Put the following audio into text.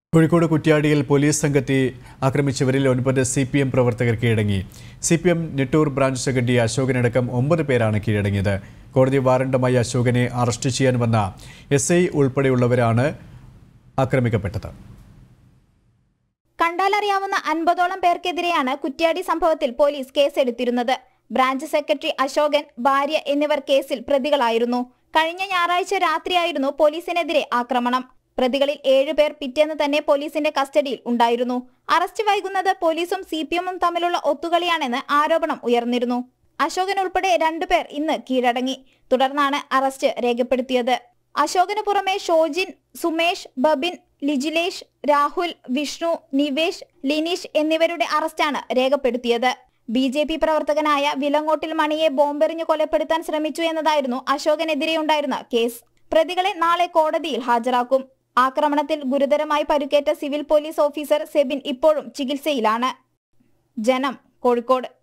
Kozhikode കുറ്റ്യാടിയിൽ police സംഘത്തെ ആക്രമിച്ചവരിൽ ഒൻപത് C P M പ്രവർത്തകർ കീഴടങ്ങി C P M Nettoor branch secretary അശോകനടക്കം ഒമ്പത് പേരാണ് കീഴടങ്ങിയത് കോടതി വാറണ്ടുമായി അശോകനെ അറസ്റ്റ് ചെയ്യാൻ വന്ന എസ് ഐ ഉൾപ്പെടെയുള്ളവരാണ് ആക്രമിക്കപ്പെട്ടത് കണ്ടാലറിയാവുന്ന അൻപതോളം പേർക്കെതിരെയാണ് കുറ്റ്യാടി സംഭവത്തിൽ പോലീസ് കേസെടുത്തിരുന്നത് ബ്രാഞ്ച് സെക്രട്ടറി അശോകൻ ഭാര്യ എന്നിവർ കേസിൽ പ്രതികളായിരുന്നു കഴിഞ്ഞ ഞായറാഴ്ച രാത്രിയായിരുന്നു പോലീസിനെതിരെ ആക്രമണം പ്രതികളിൽ ഏഴുപേർ പിറ്റേന്ന് തന്നെ പോലീസിന്റെ കസ്റ്റഡിയിൽ ഉണ്ടായിരുന്നു അറസ്റ്റ് വൈകുന്നത് പോലീസും സി പി എമ്മും തമ്മിലുള്ള ഒത്തുകളിയാണെന്ന് ആരോപണം ഉയർന്നിരുന്നു അശോകൻ ഉൾപ്പെടെ രണ്ടുപേർ ഇന്ന് കീഴടങ്ങി തുടർന്നാണ് അറസ്റ്റ് രേഖപ്പെടുത്തിയത് അശോകന് പുറമെ ഷോജിൻ സുമേഷ് ബബിൻ ലിജിലേഷ് രാഹുൽ വിഷ്ണു നിവേഷ് ലിനീഷ് എന്നിവരുടെ അറസ്റ്റാണ് രേഖപ്പെടുത്തിയത് ബി ജെ പി പ്രവർത്തകനായ വിലങ്ങോട്ടിൽ മണിയെ ബോംബെറിഞ്ഞ് കൊലപ്പെടുത്താൻ ശ്രമിച്ചു എന്നതായിരുന്നു അശോകനെതിരെയുണ്ടായിരുന്ന കേസ് പ്രതികളെ നാളെ കോടതിയിൽ ഹാജരാക്കും ആക്രമണത്തിൽ ഗുരുതരമായി പരുക്കേറ്റ സിവിൽ പോലീസ് ഓഫീസർ സെബിൻ ഇപ്പോഴും ചികിത്സയിലാണ് ജനം കോഴിക്കോട്